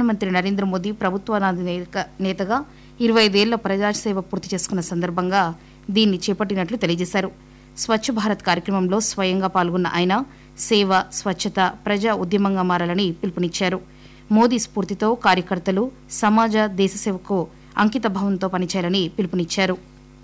ప్రధానమంత్రి నరేంద్ర మోదీ ప్రభుత్వాధినేత నేతగా ఇరవై ఐదేళ్ల ప్రజాసేవ పూర్తి చేసుకున్న సందర్భంగా దీన్ని చేపట్టినట్లు తెలియజేశారు స్వచ్ఛ భారత్ కార్యక్రమంలో స్వయంగా పాల్గొన్న ఆయన సేవ స్వచ్ఛత ప్రజా ఉద్యమంగా మారాలని పిలుపునిచ్చారు మోదీ స్ఫూర్తితో కార్యకర్తలు సమాజ దేశ సేవకు అంకిత భావంతో పనిచేయాలని పిలుపునిచ్చారు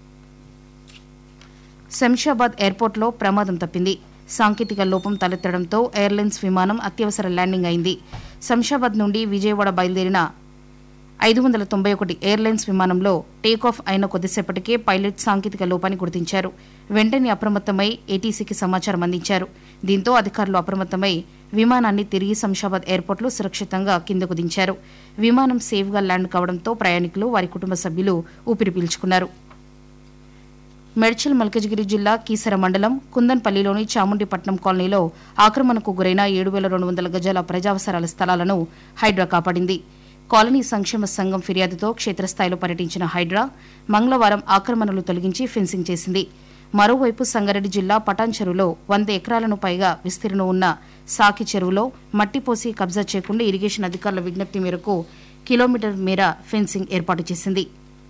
శంషాబాద్ ఎయిర్పోర్ట్లో ప్రమాదం తప్పింది సాంకేతిక లోపం తలెత్తడంతో ఎయిర్లైన్స్ విమానం అత్యవసర ల్యాండింగ్ అయింది శంషాబాద్ నుండి విజయవాడ బయలుదేరిన ఐదు వందల తొంభై ఒకటి ఎయిర్లైన్స్ విమానంలో టేకాఫ్ అయిన కొద్దిసేపటికే పైలట్ సాంకేతిక లోపాన్ని గుర్తించారు వెంటనే అప్రమత్తమై ఏటీసీకి సమాచారం అందించారు దీంతో అధికారులు అప్రమత్తమై విమానాన్ని తిరిగి శంషాబాద్ ఎయిర్పోర్ట్లో సురక్షితంగా కిందకు దించారు విమానం సేఫ్గా ల్యాండ్ కావడంతో ప్రయాణికులు వారి కుటుంబ సభ్యులు ఊపిరి పీల్చుకున్నారు మేడ్చల్ మల్కజ్గిరి జిల్లా కీసర మండలం కుందన్పల్లిలోని చాముండిపట్నం కాలనీలో ఆక్రమణకు గురైన ఏడు వేల రెండు వందల గజాల ప్రజావసరాల స్థలాలను హైడ్రా కాపాడింది కాలనీ సంక్షేమ సంఘం ఫిర్యాదుతో క్షేత్రస్థాయిలో పర్యటించిన హైడ్రా మంగళవారం ఆక్రమణలు తొలగించి ఫెన్సింగ్ చేసింది మరోవైపు సంగారెడ్డి జిల్లా పటాన్ చెరువులో వంద ఎకరాలను పైగా విస్తీర్ణం ఉన్న సాకి చెరువులో మట్టి పోసి కబ్జా చేయకుండా ఇరిగేషన్ అధికారుల విజ్ఞప్తి మేరకు కిలోమీటర్ మేర ఫెన్సింగ్ ఏర్పాటు చేసింది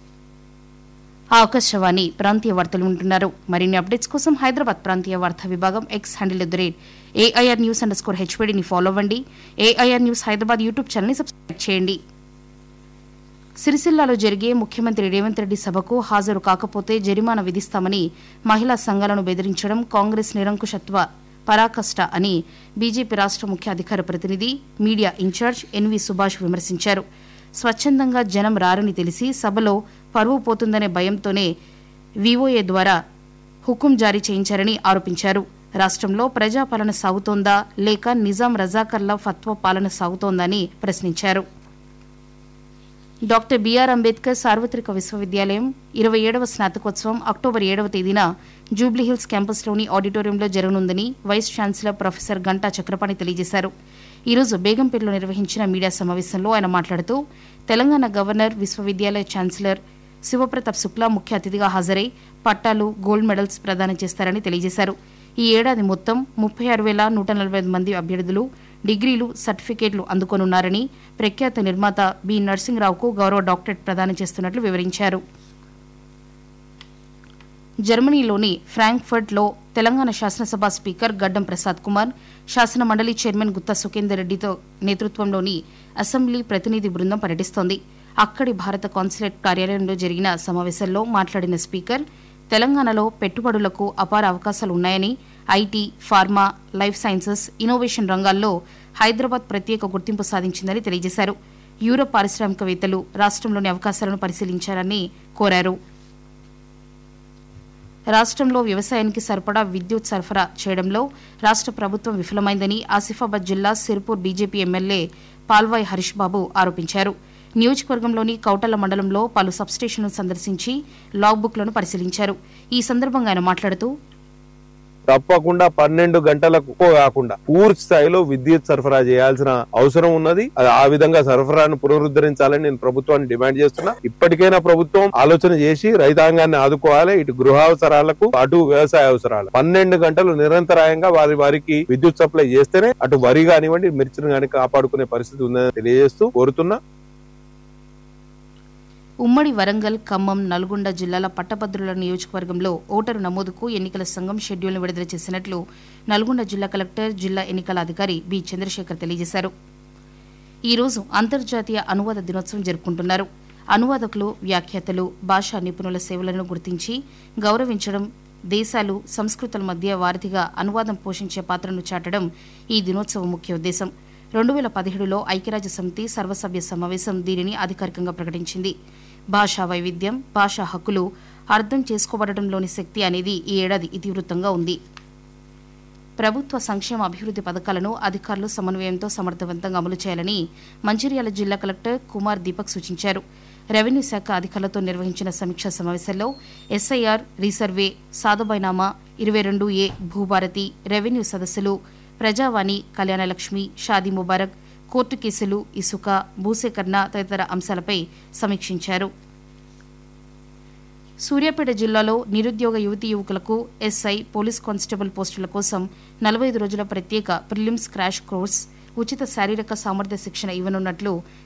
ఆకాశవాణి ప్రాంతీయ వార్తలు వింటున్నారు మరిన్ని అప్డేట్స్ కోసం హైదరాబాద్ ప్రాంతీయ వార్తా విభాగం X handle at the rate AIR news underscore స్కోర్ హెచ్పీడీని ఫాలో అవ్వండి ఏఐఆర్ న్యూస్ హైదరాబాద్ యూట్యూబ్ ఛానల్ని సబ్స్క్రైబ్ చేయండి సిరిసిల్లాలో జరిగే ముఖ్యమంత్రి రేవంత్ రెడ్డి సభకు హాజరు కాకపోతే జరిమానా విధిస్తామని మహిళా సంఘాలను బెదిరించడం కాంగ్రెస్ నిరంకుశత్వ పరాకష్ట అని బీజేపీ రాష్ట ముఖ్య అధికార ప్రతినిధి మీడియా ఇన్ఛార్జ్ ఎన్వి సుభాష్ విమర్శించారు స్వచ్ఛందంగా జనం రారని తెలిసి సభలో పరువు పోతుందనే భయంతోనే వీఓఏ ద్వారా హుకుం జారీ చేయించారని ఆరోపించారు రాష్ట్రంలో ప్రజాపాలన సాగుతోందా లేక నిజాం రజాకర్ల ఫత్వా పాలన సాగుతోందని ప్రశ్నించారు డాక్టర్ బీఆర్ అంబేద్కర్ సార్వత్రిక విశ్వవిద్యాలయం ఇరవై ఏడవ స్నాతకోత్సవం అక్టోబర్ ఏడవ తేదీన జూబ్లీహిల్స్ క్యాంపస్లోని ఆడిటోరియంలో జరగనుందని vice chancellor professor Ganta Chakrapani తెలియజేశారు ఈ రోజు బేగంపేటలో నిర్వహించిన మీడియా సమావేశంలో ఆయన మాట్లాడుతూ తెలంగాణ గవర్నర్ విశ్వవిద్యాలయ ఛాన్సలర్ శివప్రతాప్ శుక్లా ముఖ్య అతిథిగా హాజరై పట్టాలు గోల్డ్ మెడల్స్ ప్రదానం చేస్తారని తెలియజేశారు ఈ ఏడాది మొత్తం ముప్పై ఆరు వేల నూట నలభై ఐదు మంది అభ్యర్థులు డిగ్రీలు సర్టిఫికేట్లు అందుకోనున్నారని ప్రఖ్యాత నిర్మాత బి నరసింహరావుకు గౌరవ డాక్టరేట్ ప్రదానం చేస్తున్నట్లు వివరించారు జర్మనీలోని ఫ్రాంక్ఫర్ట్లో తెలంగాణ శాసనసభ స్పీకర్ గడ్డం ప్రసాద్ కుమార్ శాసన మండలి చైర్మన్ గుత్తా సుఖేందర్ రెడ్డితో నేతృత్వంలోని అసెంబ్లీ ప్రతినిధి బృందం పర్యటిస్తోంది అక్కడి భారత కాన్సులేట్ కార్యాలయంలో జరిగిన సమావేశంలో మాట్లాడిన స్పీకర్ తెలంగాణలో పెట్టుబడులకు అపార అవకాశాలు ఉన్నాయని IT pharma life sciences innovation రంగాల్లో హైదరాబాద్ ప్రత్యేక గుర్తింపు సాధించిందని తెలియజేశారు యూరప్ పారిశ్రామికవేత్తలు రాష్ట్రంలోని అవకాశాలను పరిశీలించారని కోరారు రాష్ట్రంలో వ్యవసాయానికి సరిపడా విద్యుత్ సరఫరా చేయడంలో రాష్ట్ర ప్రభుత్వం విఫలమైందని ఆసిఫాబాద్ జిల్లా సిర్పూర్ బీజేపీ ఎమ్మెల్యే పాల్వాయ్ హరీష్ బాబు ఆరోపించారు నియోజకవర్గంలోని కౌటల మండలంలో పలు సబ్స్టేషన్లను సందర్శించి లాగ్ బుక్లను పరిశీలించారు ఈ సందర్భంగా ఆయన మాట్లాడుతూ తప్పకుండా పన్నెండు గంటలకు ఎక్కువ కాకుండా పూర్తి స్థాయిలో విద్యుత్ సరఫరా చేయాల్సిన అవసరం ఉన్నది అది ఆ విధంగా సరఫరాను పునరుద్ధరించాలని నేను ప్రభుత్వాన్ని డిమాండ్ చేస్తున్నా ఇప్పటికైనా ప్రభుత్వం ఆలోచన చేసి రైతాంగాన్ని ఆదుకోవాలి ఇటు గృహావసరాలకు అటు వ్యవసాయ అవసరాలు పన్నెండు గంటలు నిరంతరాయంగా వారి వారికి విద్యుత్ సప్లై చేస్తేనే అటు వరి కానివ్వండి మిర్చిని కానీ కాపాడుకునే పరిస్థితి ఉందని తెలియజేస్తూ కోరుతున్నా ఉమ్మడి వరంగల్ ఖమ్మం నల్గొండ జిల్లాల పట్టభద్రుల నియోజకవర్గంలో ఓటరు నమోదుకు ఎన్నికల సంఘం షెడ్యూల్ను విడుదల చేసినట్లు నల్గొండ జిల్లా కలెక్టర్ జిల్లా ఎన్నికల అధికారి బి చంద్రశేఖర్ తెలియజేశారు ఈ రోజు అంతర్జాతీయ అనువాద దినోత్సవం జరుపుకుంటున్నారు అనువాదకులు వ్యాఖ్యాతలు భాషా నిపుణుల సేవలను గుర్తించి గౌరవించడం దేశాలు సంస్కృతుల మధ్య వారధిగా అనువాదం పోషించే పాత్రను చాటడం ఈ దినోత్సవం ముఖ్య ఉద్దేశం రెండు వేల పదిహేడులో ఐక్యరాజ్య సమితి సర్వసభ్య సమావేశం దీనిని అధికారికంగా ప్రకటించింది భాషా వైవిధ్యం భాషా హక్కులు అర్థం చేసుకోబడటంలోని శక్తి అనేది ఈ ఏడాది ఇతివృత్తంగా ఉంది ప్రభుత్వ సంక్షేమ అభివృద్ది పథకాలను అధికారులు సమన్వయంతో సమర్థవంతంగా అమలు చేయాలని మంచిర్యాల జిల్లా కలెక్టర్ కుమార్ దీపక్ సూచించారు రెవెన్యూ శాఖ అధికారులతో నిర్వహించిన సమీక్షా సమావేశంలో ఎస్ఐఆర్ రీసర్వే సాధుబైనామా ఇరవై రెండు ఏ భూభారతి రెవెన్యూ సదస్సులు ప్రజావాణి కళ్యాణలక్ష్మి షాదీ ముబారక్ కోర్టు కేసులు ఇసుక భూసేకరణ తదితర అంశాలపై సమీక్షించారు సూర్యాపేట జిల్లాలో నిరుద్యోగ యువతీ యువకులకు ఎస్ఐ పోలీస్ కానిస్టేబుల్ పోస్టుల కోసం నలభై ఐదు రోజుల ప్రత్యేక ప్రిలిమ్స్ క్రాష్ కోర్స్ ఉచిత శారీరక సామర్థ్య శిక్షణ ఇవ్వనున్నట్లు